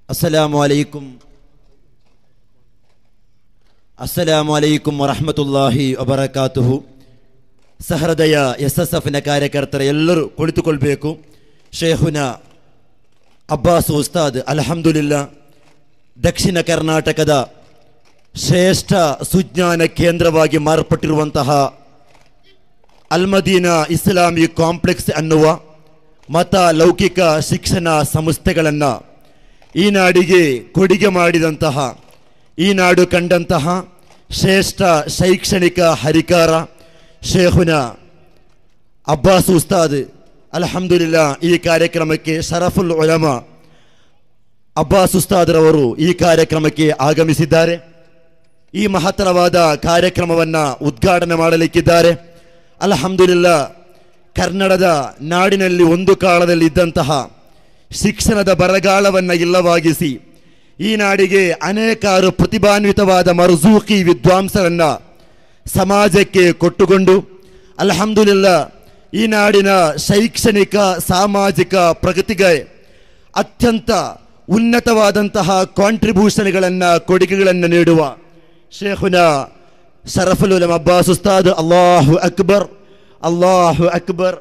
ಅಸ್ಸಲಾಮು ಅಲೈಕುಂ ಅಸ್ಸಲಾಮು ಅಲೈಕುಂ ವರಹಮತುಲ್ಲಾಹಿ ವಬರಕಾತುಹು ಸಹೃದಯ S S ಎಫ್ನ ಕಾರ್ಯಕರ್ತರ ಎಲ್ಲರೂ ಕುಳಿತುಕೊಳ್ಬೇಕು ಶೇಹುನ ಅಬ್ಬಾಸ್ ಉಸ್ತಾದ್ ಅಲ್ಹಮ್ದುಲಿಲ್ಲ ದಕ್ಷಿಣ ಕರ್ನಾಟಕದ ಶ್ರೇಷ್ಠ ಸುಜ್ಞಾನ ಕೇಂದ್ರವಾಗಿ ಮಾರ್ಪಟ್ಟಿರುವಂತಹ ಅಲ್ಮದೀನಾ ಇಸ್ಲಾಮಿ ಕಾಂಪ್ಲೆಕ್ಸ್ ಅನ್ನುವ ಮತ ಲೌಕಿಕ ಶಿಕ್ಷಣ ಸಂಸ್ಥೆಗಳನ್ನು ಈ ನಾಡಿಗೆ ಕೊಡುಗೆ ಮಾಡಿದಂತಹ ಈ ನಾಡು ಕಂಡಂತಹ ಶ್ರೇಷ್ಠ ಶೈಕ್ಷಣಿಕ ಹರಿಕಾರ ಶೇಖುನ ಅಬ್ಬಾಸ್ ಉಸ್ತಾದ್ ಅಲ್ಹಮ್ದುಲಿಲ್ಲ ಈ ಕಾರ್ಯಕ್ರಮಕ್ಕೆ ಶರಫುಲ್ ಉಲಮ ಅಬ್ಬಾಸ್ ಉಸ್ತಾದ್ರವರು ಈ ಕಾರ್ಯಕ್ರಮಕ್ಕೆ ಆಗಮಿಸಿದ್ದಾರೆ ಈ ಮಹತ್ತರವಾದ ಕಾರ್ಯಕ್ರಮವನ್ನು ಉದ್ಘಾಟನೆ ಮಾಡಲಿಕ್ಕಿದ್ದಾರೆ ಅಲ್ಹಮ್ದುಲಿಲ್ಲ ಕನ್ನಡದ ನಾಡಿನಲ್ಲಿ ಒಂದು ಕಾಲದಲ್ಲಿ ಇದ್ದಂತಹ ಶಿಕ್ಷಣದ ಬರಗಾಲವನ್ನು ಇಲ್ಲವಾಗಿಸಿ ಈ ನಾಡಿಗೆ ಅನೇಕಾರು ಪ್ರತಿಭಾನ್ವಿತವಾದ ಮರ್ಜೂಕಿ ವಿದ್ವಾಂಸರನ್ನ ಸಮಾಜಕ್ಕೆ ಕೊಟ್ಟುಕೊಂಡು ಅಲ್ಹಮ್ದುಲಿಲ್ಲ ಈ ನಾಡಿನ ಶೈಕ್ಷಣಿಕ ಸಾಮಾಜಿಕ ಪ್ರಗತಿಗೆ ಅತ್ಯಂತ ಉನ್ನತವಾದಂತಹ ಕಾಂಟ್ರಿಬ್ಯೂಷನ್ಗಳನ್ನು ಕೊಡುಗೆಗಳನ್ನು ನೀಡುವ ಶೇಖುನ ಶರಫುಲ್ ಉಲಮ ಅಬ್ಬಾಸ್ ಉಸ್ತಾದ್ ಅಲ್ಲಾಹು ಅಕ್ಬರ್ ಅಲ್ಲಾಹು ಅಕ್ಬರ್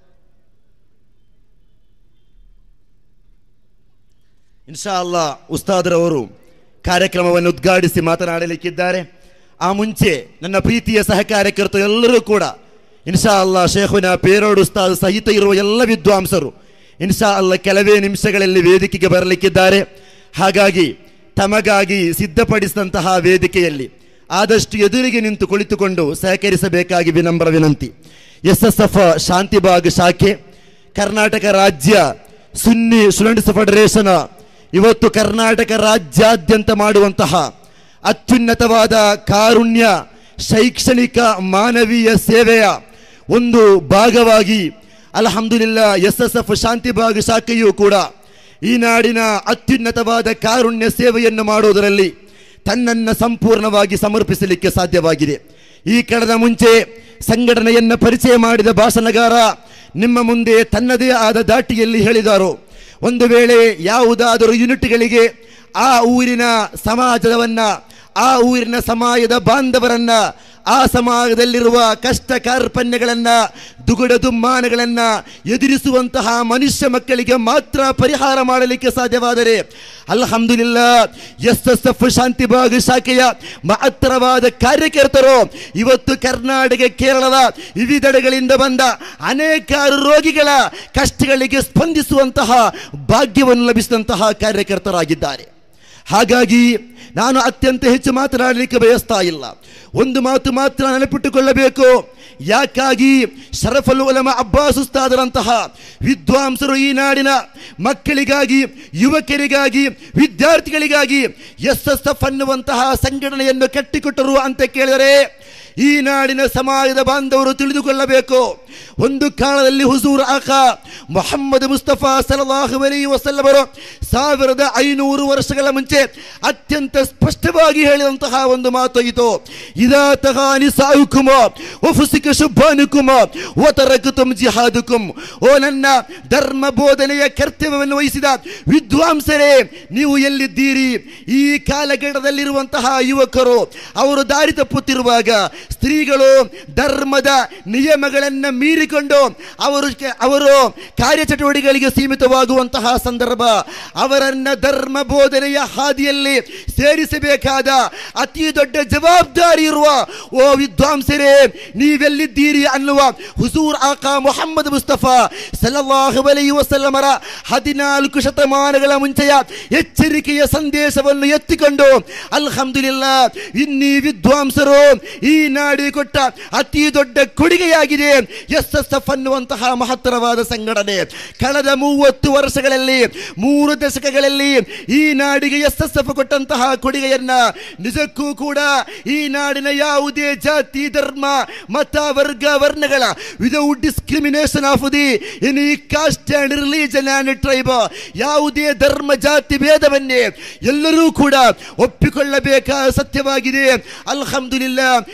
ಇನ್ಶಾ ಅಲ್ಲಾ ಉಸ್ತಾದ್ರವರು ಕಾರ್ಯಕ್ರಮವನ್ನು ಉದ್ಘಾಟಿಸಿ ಮಾತನಾಡಲಿಕ್ಕಿದ್ದಾರೆ ಆ ಮುಂಚೆ ನನ್ನ ಪ್ರೀತಿಯ ಸಹಕಾರ್ಯಕರ್ತರು ಎಲ್ಲರೂ ಕೂಡ ಇನ್ಶಾ ಅಲ್ಲಾ ಶೇಖುನ ಪೇರೋಡ್ ಉಸ್ತಾದ್ ಸಹಿತ ಇರುವ ಎಲ್ಲ ವಿದ್ವಾಂಸರು ಇನ್ಶಾ ಅಲ್ಲ ಕೆಲವೇ ನಿಮಿಷಗಳಲ್ಲಿ ವೇದಿಕೆಗೆ ಬರಲಿಕ್ಕಿದ್ದಾರೆ ಹಾಗಾಗಿ ತಮಗಾಗಿ ಸಿದ್ಧಪಡಿಸಿದಂತಹ ವೇದಿಕೆಯಲ್ಲಿ ಆದಷ್ಟು ಎದುರಿಗೆ ನಿಂತು ಕುಳಿತುಕೊಂಡು ಸಹಕರಿಸಬೇಕಾಗಿ ವಿನಮ್ರ ವಿನಂತಿ ಎಸ್ ಎಸ್ ಎಫ್ ಶಾಂತಿಬಾಗ್ ಶಾಖೆ ಕರ್ನಾಟಕ ರಾಜ್ಯ ಸುನ್ನಿ ಸ್ಟೂಡೆಂಟ್ಸ್ ಫೆಡರೇಷನ್ ಇವತ್ತು ಕರ್ನಾಟಕ ರಾಜ್ಯಾದ್ಯಂತ ಮಾಡುವಂತಹ ಅತ್ಯುನ್ನತವಾದ ಕಾರುಣ್ಯ ಶೈಕ್ಷಣಿಕ ಮಾನವೀಯ ಸೇವೆಯ ಒಂದು ಭಾಗವಾಗಿ ಅಲ್ಹಮ್ದುಲಿಲ್ಲ ಎಸ್ ಎಸ್ ಎಫ್ ಶಾಂತಿಬಾಗ್ ಶಾಖೆಯೂ ಕೂಡ ಈ ನಾಡಿನ ಅತ್ಯುನ್ನತವಾದ ಕಾರುಣ್ಯ ಸೇವೆಯನ್ನು ಮಾಡುವುದರಲ್ಲಿ ತನ್ನನ್ನು ಸಂಪೂರ್ಣವಾಗಿ ಸಮರ್ಪಿಸಲಿಕ್ಕೆ ಸಾಧ್ಯವಾಗಿದೆ ಈ ಕಳೆದ ಮುಂಚೆ ಸಂಘಟನೆಯನ್ನು ಪರಿಚಯ ಮಾಡಿದ ಭಾಷಣಗಾರ ನಿಮ್ಮ ಮುಂದೆ ತನ್ನದೇ ಆದ ದಾಟಿಯಲ್ಲಿ ಹೇಳಿದರು ಒಂದು ವೇಳೆ ಯಾವುದಾದರೂ ಯೂನಿಟ್ಗಳಿಗೆ ಆ ಊರಿನ ಸಮಾಜವನ್ನ ಆ ಊರಿನ ಸಮಾಜದ ಬಾಂಧವರನ್ನ ಆ ಸಮಾಜದಲ್ಲಿರುವ ಕಷ್ಟ ಕಾರ್ಪಣ್ಯಗಳನ್ನ ದುಗುಡ ದುಮ್ಮಾನಗಳನ್ನ ಎದುರಿಸುವಂತಹ ಮನುಷ್ಯ ಮಕ್ಕಳಿಗೆ ಮಾತ್ರ ಪರಿಹಾರ ಮಾಡಲಿಕ್ಕೆ ಸಾಧ್ಯವಾದರೆ ಅಲ್ಹಮ್ದುಲಿಲ್ಲ ಎಸ್ ಎಸ್ ಎಫ್ ಶಾಂತಿಬಾಗ್ ಶಾಖೆಯ ಮಹತ್ತರವಾದ ಕಾರ್ಯಕರ್ತರು ಇವತ್ತು ಕರ್ನಾಟಕ ಕೇರಳದ ವಿವಿಧೆಡೆಗಳಿಂದ ಬಂದ ಅನೇಕಾರು ರೋಗಿಗಳ ಕಷ್ಟಗಳಿಗೆ ಸ್ಪಂದಿಸುವಂತಹ ಭಾಗ್ಯವನ್ನು ಲಭಿಸಿದಂತಹ ಕಾರ್ಯಕರ್ತರಾಗಿದ್ದಾರೆ ಹಾಗಾಗಿ ನಾನು ಅತ್ಯಂತ ಹೆಚ್ಚು ಮಾತನಾಡಲಿಕ್ಕೆ ಬಯಸ್ತಾ ಇಲ್ಲ ಒಂದು ಮಾತು ಮಾತ್ರ ನೆನಪಿಟ್ಟುಕೊಳ್ಳಬೇಕು ಯಾಕಾಗಿ ಶರಫಲ್ ಉಲಮ ಅಬ್ಬಾಸ್ ಉಸ್ತಾದರಂತಹ ವಿದ್ವಾಂಸರು ಈ ನಾಡಿನ ಮಕ್ಕಳಿಗಾಗಿ ಯುವಕರಿಗಾಗಿ ವಿದ್ಯಾರ್ಥಿಗಳಿಗಾಗಿ ಎಸ್ ಎಸ್ ಎಫ್ ಅನ್ನುವಂತಹ ಸಂಘಟನೆಯನ್ನು ಕಟ್ಟಿಕೊಟ್ಟರು ಅಂತ ಕೇಳಿದರೆ ಈ ನಾಡಿನ ಸಮಾಜದ ಬಾಂಧವರು ತಿಳಿದುಕೊಳ್ಳಬೇಕು ಒಂದು ಕಾಲದಲ್ಲಿ ಹುಜೂರ್ ಆಖ ಮೊಹಮ್ಮದ್ ಮುಸ್ತಫಾ ಸಲಲ್ಲಾಹು ಅಲೈ ವಸಲ್ಲಮರು ಸಾವಿರದ ಐನೂರು ವರ್ಷಗಳ ಮುಂಚೆ ಅತ್ಯಂತ ಸ್ಪಷ್ಟವಾಗಿ ಹೇಳಿದಂತಹ ಒಂದು ಮಾತು ಇದು ಇದಾ ತಗಾನಿ ಸಾಯುಕುಮ ಒಫುಸಿಕ ಶುಭಾನುಕುಮ ಒತರಕುತುಂ ಜಿಹಾದುಕುಂ ಓ ನನ್ನ ಧರ್ಮ ಬೋಧನೆಯ ಕರ್ತವ್ಯವನ್ನು ವಹಿಸಿದ ವಿದ್ವಾಂಸರೇ ನೀವು ಎಲ್ಲಿದ್ದೀರಿ ಈ ಕಾಲಘಟ್ಟದಲ್ಲಿರುವಂತಹ ಯುವಕರು ಅವರು ದಾರಿ ತಪ್ಪುತ್ತಿರುವಾಗ ಸ್ತ್ರೀಗಳು ಧರ್ಮದ ನಿಯಮಗಳನ್ನು ಮೀರಿಕೊಂಡು ಅವರು ಅವರು ಕಾರ್ಯಚಟುವಟಿಕೆಗಳಿಗೆ ಸೀಮಿತವಾಗುವಂತಹ ಸಂದರ್ಭ ಅವರನ್ನ ಧರ್ಮ ಬೋಧನೆಯ ಹಾದಿಯಲ್ಲಿ ಸೇರಿಸಬೇಕಾದ ಅತಿ ದೊಡ್ಡ ಜವಾಬ್ದಾರಿ ಇರುವ ಓ ವಿದ್ವಾಂಸರೇ ನೀವೆಲ್ಲಿದ್ದೀರಿ ಅನ್ನುವ ಹುಸೂರ್ ಆಕಾ ಮೊಹಮ್ಮದ್ ಮುಸ್ತಫಾ ಸಲಲ್ಲಾಹು ಅಲೈಹಿ ವಸಲ್ಲಮರ ಹದಿನಾಲ್ಕು ಶತಮಾನಗಳ ಮುಂಚೆಯ ಎಚ್ಚರಿಕೆಯ ಸಂದೇಶವನ್ನು ಎತ್ತಿಕೊಂಡು ಅಲ್ಹಮ್ದುಲಿಲ್ಲ ಇನ್ನೀ ವಿದ್ವಾಂಸರು ಈ ನಾಡಿ ಕೊಟ್ಟ ಅತಿ ದೊಡ್ಡ ಕೊಡುಗೆಯಾಗಿದೆ ಎಸ್ ಎಸ್ ಎಫ್ ಅನ್ನುವಂತಹ ಮಹತ್ತರವಾದ ಸಂಘಟನೆ ಕಳೆದ ಮೂವತ್ತು ವರ್ಷಗಳಲ್ಲಿ ಮೂರು ದಶಕಗಳಲ್ಲಿ ಈ ನಾಡಿಗೆ ಎಸ್ ಎಸ್ ಎಫ್ ಕೊಟ್ಟಂತಹ ಕೊಡುಗೆಯನ್ನ ನಿಜಕ್ಕೂ ಕೂಡ ಈ ನಾಡಿನ ಯಾವುದೇ ಜಾತಿ ಧರ್ಮ ಮತ ವರ್ಗ ವರ್ಣಗಳ without discrimination of the any caste and religion and tribe ಯಾವುದೇ ಧರ್ಮ ಜಾತಿ ಭೇದವನ್ನೇ ಎಲ್ಲರೂ ಕೂಡ ಒಪ್ಪಿಕೊಳ್ಳಬೇಕಾದ ಸತ್ಯವಾಗಿದೆ ಅಲ್ಹಮ್ದುಲಿಲ್ಲ ಎಸ್ ಎಸ್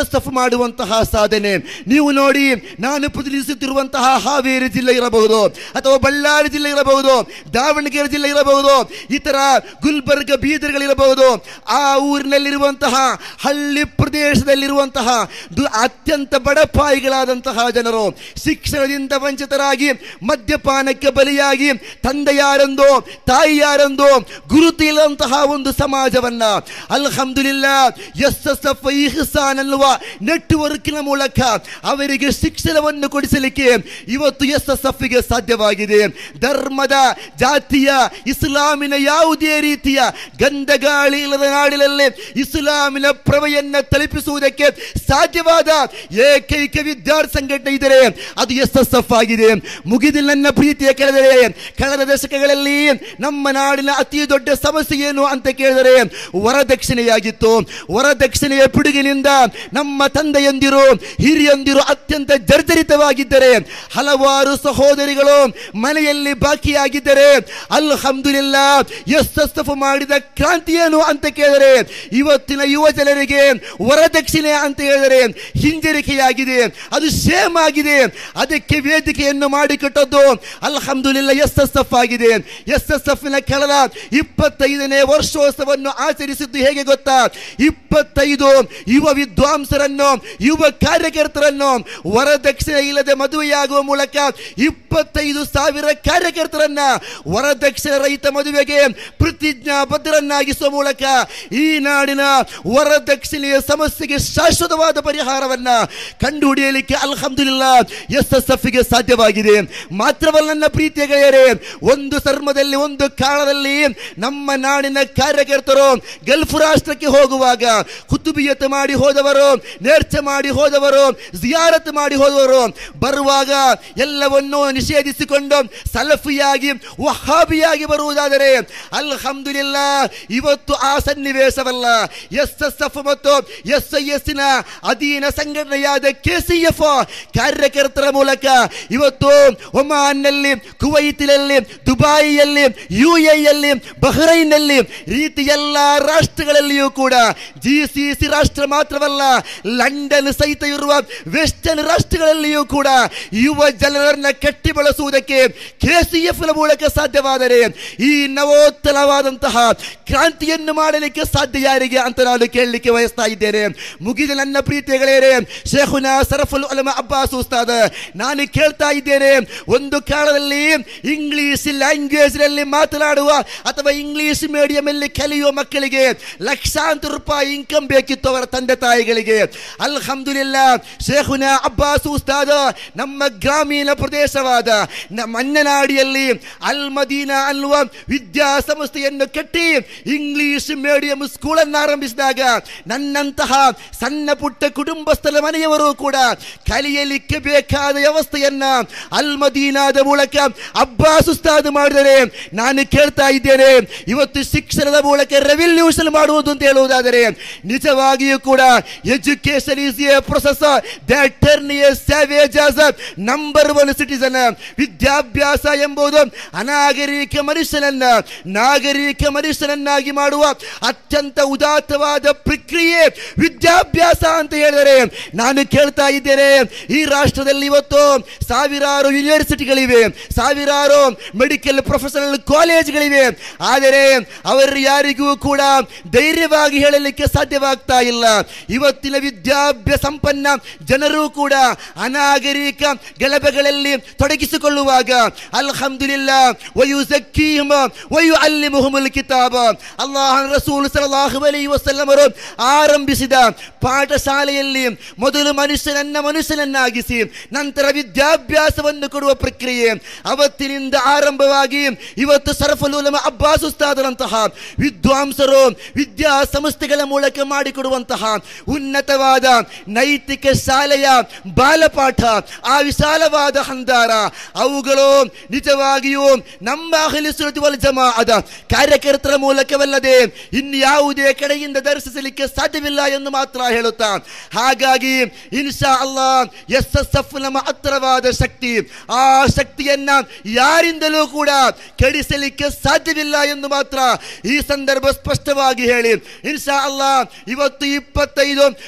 ಎಸ್ ಎಫ್ ಮಾಡುವಂತಹ ಸಾಧನೆ ನೀವು ನೋಡಿ ನಾನು ಪ್ರತಿನಿಧಿಸುತ್ತಿರುವಂತಹ ಹಾವೇರಿ ಜಿಲ್ಲೆ ಇರಬಹುದು ಅಥವಾ ಬಳ್ಳಾರಿ ಜಿಲ್ಲೆ ಇರಬಹುದು ದಾವಣಗೆರೆ ಜಿಲ್ಲೆ ಇರಬಹುದು ಇತರ ಗುಲ್ಬರ್ಗ ಬೀದರ್ಗಳಿರಬಹುದು ಆ ಊರಿನಲ್ಲಿರುವಂತಹ ಹಳ್ಳಿ ಪ್ರದೇಶದಲ್ಲಿರುವಂತಹ ದು- ಅತ್ಯಂತ ಬಡಪಾಯಿಗಳಾದಂತಹ ಜನರು ಶಿಕ್ಷಣದಿಂದ ವಂಚಿತರಾಗಿ ಮದ್ಯಪಾನಕ್ಕೆ ಬಲಿಯಾಗಿ ತಂದೆ ಯಾರೆಂದು ತಾಯಿ ಯಾರೆಂದು ಗುರುತು ಇಲ್ಲಂತಹ ಒಂದು ಸಮಾಜವನ್ನ ಅಲ್ಹಮ್ದುಲಿಲ್ಲ ಎಸ್ ಎಸ್ ಎಫ್ ಇಹ್ಸಾನ್ ಅನ್ನುವ ನೆಟ್ವರ್ಕಿನ ಮೂಲಕ ಅವರಿಗೆ ಶಿಕ್ಷಣವನ್ನು ಕೊಡಿಸಲಿಕ್ಕೆ ಇವತ್ತು ಎಸ್ ಎಸ್ ಎಫ್ ಗೆ ಸಾಧ್ಯವಾಗಿದೆ ಧರ್ಮದ ಜಾತಿಯ ಇಸ್ಲಾಮಿನ ಯಾವುದೇ ರೀತಿಯ ಗಂಧಗಾಳಿ ಇಲ್ಲದ ನಾಡಿನಲ್ಲಿ ಇಸ್ಲಾಮಿನ ಪ್ರಭೆಯನ್ನ ತಲುಪಿಸುವುದಕ್ಕೆ ಸಾಧ್ಯವಾದ ಏಕೈಕ ವಿದ್ಯಾರ್ಥಿ ಸಂಘಟನೆ ಇದ್ದರೆ ಅದು ಎಸ್ ಎಸ್ ಎಫ್ ಆಗಿದೆ ಮುಗಿದಿಲ್ಲ ನನ್ನ ಪ್ರೀತಿಯ ಕೆಳದರೆ ಕಳೆದ ದಶಕಗಳಲ್ಲಿ ನಮ್ಮ ನಾಡಿನ ಅತಿ ದೊಡ್ಡ ಸಮಸ್ಯೆ ಏನು ಅಂತ ಕೇಳಿದರೆ ವರದಕ್ಷಿಣೆಯಾಗಿತ್ತು ವರದಕ್ಷಿಣೆಯ ಪಿಡುಗಿನಿಂದ ನಮ್ಮ ತಂದೆಯಂದಿರು ಹಿರಿಯಂದಿರು ಅತ್ಯಂತ ಜರ್ಜರಿತವಾಗಿದ್ದರೆ ಹಲವಾರು ಸಹೋದರಿಗಳು ಮನೆಯಲ್ಲಿ ಬಾಕಿಯಾಗಿದ್ದರೆ ಅಲ್ಹಮ್ದುಲಿಲ್ಲ ಎಸ್ ಎಸ್ ಎಫ್ ಮಾಡಿದ ಕ್ರಾಂತಿ ಏನು ಅಂತ ಕೇಳಿದರೆ ಇವತ್ತಿನ ಯುವ ಜನರಿಗೆ ವರದಕ್ಷಿಣೆ ಅಂತ ಹೇಳಿದರೆ ಹಿಂಜರಿಕೆಯಾಗಿದೆ ಅದು ಶೇಮ್ ಆಗಿದೆ ಅದಕ್ಕೆ ವೇದಿಕೆಯನ್ನು ಮಾಡಿಕೊಟ್ಟದ್ದು ಅಲ್ಹಮ್ದುಲಿಲ್ಲ ಎಸ್ ಎಸ್ ಎಫ್ ಆಗಿದೆ ಎಸ್ ಎಸ್ ಎಫ್ ನ ಕಳೆದ ಇಪ್ಪತ್ತೈದನೇ ವರ್ಷೋತ್ಸವವನ್ನು ಆಚರಿಸಿದ್ದು ಹೇಗೆ ಗೊತ್ತಾ ಇಪ್ಪತ್ತೈದು ಯುವ ವಿದ್ವಾಂಸರನ್ನು ಯುವ ಕಾರ್ಯಕರ್ತರನ್ನು ವರದಕ್ಷಿಣೆ ಇಲ್ಲದೆ ಮದುವೆಯಾಗುವ ಮೂಲಕ ಇಪ್ಪತ್ತೈದು ಸಾವಿರ ಕಾರ್ಯಕರ್ತರನ್ನ ವರದಕ್ಷಿಣೆ ರಹಿತ ಮದುವೆಗೆ ಪ್ರತಿಜ್ಞಾಬದ್ಧರನ್ನಾಗಿಸುವ ಮೂಲಕ ಈ ನಾಡಿನ ವರದಕ್ಷಿಣೆಯ ಸಮಸ್ಯೆಗೆ ಶಾಶ್ವತವಾದ ಪರಿಹಾರವನ್ನ ಕಂಡುಹಿಡಿಯಲಿಕ್ಕೆ ಅಲ್ಹಮ್ದುಲಿಲ್ಲ ಎಸ್ ಎಸ್ ಎಫ್ ಗೆ ಸಾಧ್ಯವಾಗಿದೆ ಮಾತ್ರವಲ್ಲ ನನ್ನ ಪ್ರೀತಿಯ ಗೆಳೆಯರೇ ಒಂದು ಧರ್ಮದಲ್ಲಿ ಒಂದು ಕಾಲದಲ್ಲಿ ನಮ್ಮ ನಾಡಿನ ಕಾರ್ಯಕರ್ತರು ಗಲ್ಫ್ ರಾಷ್ಟ್ರಕ್ಕೆ ಹೋಗುವಾಗ ಕುತುಬಿಯತ್ ಮಾಡಿ ಹೋದವರು ನೇರ್ಚ ಮಾಡಿ ಹೋದವರು ಜಿಯಾರತ್ ಮಾಡಿ ಹೋದವರು ಬರುವಾಗ ಎಲ್ಲವನ್ನೂ ನಿಷೇಧಿಸಿಕೊಂಡು ಸಲಫಿಯಾಗಿ ವಹಾಬಿಯಾಗಿ ಬರುವುದಾದರೆ ಅಲ್ಹಮ್ದುಲಿಲ್ಲ ಇವತ್ತು ಆ ಸನ್ನಿವೇಶವಲ್ಲ ಎಸ್ ಎಸ್ ಎಫ್ ಮತ್ತು ಎಸ್ ಐ ಎಸ್ ನ ಅಧೀನ ಸಂಘಟನೆಯಾದ ಕೆ ಸಿ ಎಫ್ ಕಾರ್ಯಕರ್ತರ ಮೂಲಕ ಇವತ್ತು ಒಮಾನ್ನಲ್ಲಿ ಕುವೈತಿನಲ್ಲಿ ದುಬಾಯಿಯಲ್ಲಿ ಯು ಎಲ್ಲಿ ಬಹ್ರೈನ್ನಲ್ಲಿ ರೀತಿ ಎಲ್ಲ ರಾಷ್ಟ್ರಗಳಲ್ಲಿಯೂ ಕೂಡ ಜಿ ಸಿ ಸಿ ರಾಷ್ಟ್ರ ಮಾತ್ರವಲ್ಲ ಲಂಡನ್ ಸಹಿತ ಇರುವ ವೆಸ್ಟರ್ನ್ ರಾಷ್ಟ್ರಗಳಲ್ಲಿಯೂ ಕೂಡ ಯುವ ಜನರನ್ನ ಕಟ್ಟಿ ಬಳಸುವುದಕ್ಕೆ ಕೆ ಸಿ ಎಫ್ ನ ಮೂಲಕ ಸಾಧ್ಯವಾದರೆ ಈ ನವೋತ್ತರವಾದಂತಹ ಕ್ರಾಂತಿಯನ್ನು ಮಾಡಲಿಕ್ಕೆ ಸಾಧ್ಯ ಯಾರಿಗೆ ಅಂತ ನಾನು ಕೇಳಲಿಕ್ಕೆ ವಹಿಸ್ತಾ ಇದ್ದೇನೆ ಮುಗಿದ ನನ್ನ ಪ್ರೀತಿಯ ಗೆಳೆಯರೇ ಶೇಖುನ ಸರಫುಲ್ ಅಲಮ ಅಬ್ಬಾಸ್ ಉಸ್ತಾದ್ ನಾನು ಕೇಳ್ತಾ ಇದ್ದೇನೆ ಒಂದು ಕಾಲದಲ್ಲಿ ಇಂಗ್ಲಿಷ್ ಲ್ಯಾಂಗ್ವೇಜ್ ನಲ್ಲಿ ಮಾತನಾಡುವ ಅಥವಾ ಇಂಗ್ಲಿಷ್ ಮೀಡಿಯಂ ಅಲ್ಲಿ ಕಲಿಯುವ ಮಕ್ಕಳಿಗೆ ಲಕ್ಷಾಂತರ ರೂಪಾಯಿ ಇನ್ಕಮ್ ಬೇಕಿತ್ತು ಅವರ ತಂದೆ ತಾಯಿಗಳಿಗೆ ಅಲ್ಹಮ್ದುಲಿಲ್ಲ ಶೇಖುನ ಅಬ್ಬಾಸ್ ಉಸ್ತಾದ್ ನಮ್ಮ ಗ್ರಾಮೀಣ ಪ್ರದೇಶವಾದ ನಮ್ಮ ಮನ್ನನಾಡಿಯಲ್ಲಿ ಅಲ್ ಮದೀನಾ ಅನ್ನುವ ವಿದ್ಯಾಸಂಸ್ಥೆಯನ್ನು ಕಟ್ಟಿ ಇಂಗ್ಲಿಷ್ ಮೀಡಿಯಂ ಸ್ಕೂಲನ್ನು ಆರಂಭಿಸಿದಾಗ ನನ್ನಂತಹ ಸಣ್ಣ ಪುಟ್ಟ ಕುಟುಂಬಸ್ಥರ ಮನೆಯವರು ಕೂಡ ಕಲಿಯಲಿಕ್ಕೆ ಬೇಕಾದ ವ್ಯವಸ್ಥೆಯನ್ನ ಅಲ್ ಮದೀನಾದ ಮೂಲಕ ಅಬ್ಬಾಸ್ ಉಸ್ತಾದ್ ಮಾಡಿದರೆ ನಾನು ಕೇಳ್ತಾ ಇದ್ದೇನೆ ಇವತ್ತು ಶಿಕ್ಷಣದ ಮೂಲಕ ರೆವಲ್ಯೂಷನ್ ಮಾಡುವುದು ಅಂತ ಹೇಳುವುದಾದರೆ ನಿಜವಾಗಿಯೂ ಕೂಡ education is a process that turn a savage as number one citizen ವಿದ್ಯಾಭ್ಯಾಸ ಎಂಬುದು ಅನಾಗರಿಕ ಮನುಷ್ಯನನ್ನ ನಾಗರಿಕ ಮನುಷ್ಯನನ್ನಾಗಿ ಮಾಡುವ ಅತ್ಯಂತ ಉದಾತ್ತವಾದ ಪ್ರಕ್ರಿಯೆ ವಿದ್ಯಾಭ್ಯಾಸ ಅಂತ ಹೇಳಿದರೆ ನಾನು ಕೇಳ್ತಾ ಇದ್ದೇನೆ ಈ ರಾಷ್ಟ್ರದಲ್ಲಿ ಇವತ್ತು ಸಾವಿರಾರು ಯೂನಿವರ್ಸಿಟಿಗಳಿವೆ ಸಾವಿರಾರು ಮೆಡಿಕಲ್ ಪ್ರೊಫೆಷನಲ್ ಕಾಲೇಜ್ಗಳಿವೆ ಆದರೆ ಅವರು ಯಾರಿಗೂ ಕೂಡ ಧೈರ್ಯವಾಗಿ ಹೇಳಲಿಕ್ಕೆ ಸಾಧ್ಯವಾಗ್ತಾ ಇಲ್ಲ ಇವತ್ತಿನ ವಿದ್ಯಾಭ್ಯಾಸ ಸಂಪನ್ನ ಜನರು ಕೂಡ ಅನಾಗರಿಕ ಗಲಭೆಗಳಲ್ಲಿ ತೊಡಗಿಸಿಕೊಳ್ಳುವಾಗ ಅಲ್ಹಮ್ದುಲಿಲ್ಲ ವಯು ಜಕ್ಕೀಮ್ ವಯು ಅಲ್ಲಿ ಮುಹಮ್ಮಲ್ ಕಿತಾಬ ಅಲ್ಲಾಹ ರಸೂಲ್ ಸಲಲ್ಲಾಹು ಅಲೈಹಿ ವಸಲ್ಲಮರು ಆರಂಭಿಸಿದ ಪಾಠಶಾಲೆಯಲ್ಲಿ ಮೊದಲು ಮನುಷ್ಯನನ್ನ ಮನುಷ್ಯನನ್ನಾಗಿಸಿ ನಂತರ ವಿದ್ಯಾಭ್ಯಾಸವನ್ನು ಕೊಡುವ ಪ್ರಕ್ರಿಯೆ ಅವತ್ತಿನಿಂದ ಆರಂಭವಾಗಿ ಇವತ್ತು ಸರಫಲುಲಮ ಅಬ್ಬಾಸ್ ಉಸ್ತಾದರಂತಹ ವಿದ್ವಾಂಸರು ವಿದ್ಯಾಸಂಸ್ಥೆಗಳ ಮೂಲಕ ಮಾಡಿಕೊಡುವಂತಹ ಉನ್ನತವಾದ ನೈತಿಕ ಶಾಲೆಯ ಬಾಲಪಾಠ ಆ ವಿಶಾಲವಾದ ಹಂದಾರ ಅವುಗಳು ನಿಜವಾಗಿಯೂ ನಮ್ಮ ಅಹಲಿಸುರತಿ ವಲ್ ಜಮಾಅದ ಕಾರ್ಯಕರ್ತರ ಮೂಲಕವಲ್ಲದೆ ಇನ್ಯಾವುದೇ ಕಡೆಯಿಂದ ದರ್ಶಿಸಲಿಕ್ಕೆ ಸಾಧ್ಯವಿಲ್ಲ ಎಂದು ಮಾತ್ರ ಹೇಳುತ್ತಾ ಹಾಗಾಗಿ ಇನ್ಶಾ ಅಲ್ಲಾ ಎಸ್ ಎಸ್ ಎಫ್ ನಮ್ಮ ಹತ್ತಿರವಾದ ಶಕ್ತಿ ಆ ಶಕ್ತಿಯನ್ನ ಯಾರಿಂದಲೂ ಕೂಡ ಕೆಡಿಸಲಿಕ್ಕೆ ಸಾಧ್ಯವಿಲ್ಲ ಎಂದು ಮಾತ್ರ ಈ ಸಂದರ್ಭ ಸ್ಪಷ್ಟವಾಗಿ ಹೇಳಿ ಇನ್ಶಾ ಅಲ್ಲಾ ಇವತ್ತು ಇಪ್ಪತ್ತೈದು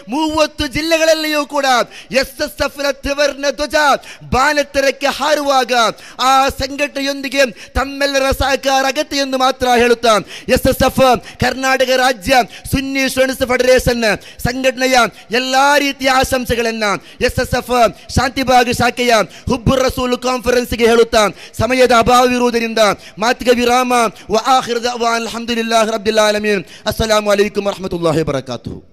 ಮೂವತ್ತು ಜಿಲ್ಲೆಗಳಲ್ಲಿಯೂ ಕೂಡ ಎಸ್ ಎಸ್ ಎಫ್ ತ್ರಿವರ್ಣ ಧ್ವಜ ಬಾನೆತ್ತರಕ್ಕೆ ಹಾರುವಾಗ ಆ ಸಂಘಟನೆಯೊಂದಿಗೆ ತಮ್ಮೆಲ್ಲರ ಸಹಕಾರ ಅಗತ್ಯ ಎಂದು ಮಾತ್ರ ಹೇಳುತ್ತಾ ಎಸ್ ಎಸ್ ಎಫ್ ಕರ್ನಾಟಕ ರಾಜ್ಯ ಸುನ್ನಿ ಸ್ಟೂಡೆಂಟ್ಸ್ ಫೆಡರೇಷನ್ ಸಂಘಟನೆಯ ಎಲ್ಲಾ ರೀತಿಯ ಆಶಂಸೆಗಳನ್ನ ಎಸ್ ಎಸ್ ಎಫ್ ಶಾಂತಿಬಾಗ್ ಶಾಖೆಯ ಹುಬ್ಬುರ್ ರಸೂಲ್ ಕಾನ್ಫರೆನ್ಸ್ಗೆ ಹೇಳುತ್ತಾ ಸಮಯದ ಅಭಾವವಿರುವುದರಿಂದ ಮಾತಿಗೆ ವಿರಾಮ ವ ಆಖಿರ್ ದಅವಾನ್ ಅಲ್ಹಮ್ದುಲಿಲ್ಲಾಹಿ ರಬ್ಬಿಲ್ ಆಲಮೀನ್ ಅಸ್ಸಲಾಮು ಅಲೈಕುಂ ವರಹಮತುಲ್ಲಾಹಿ ವಬರಕಾತುಹು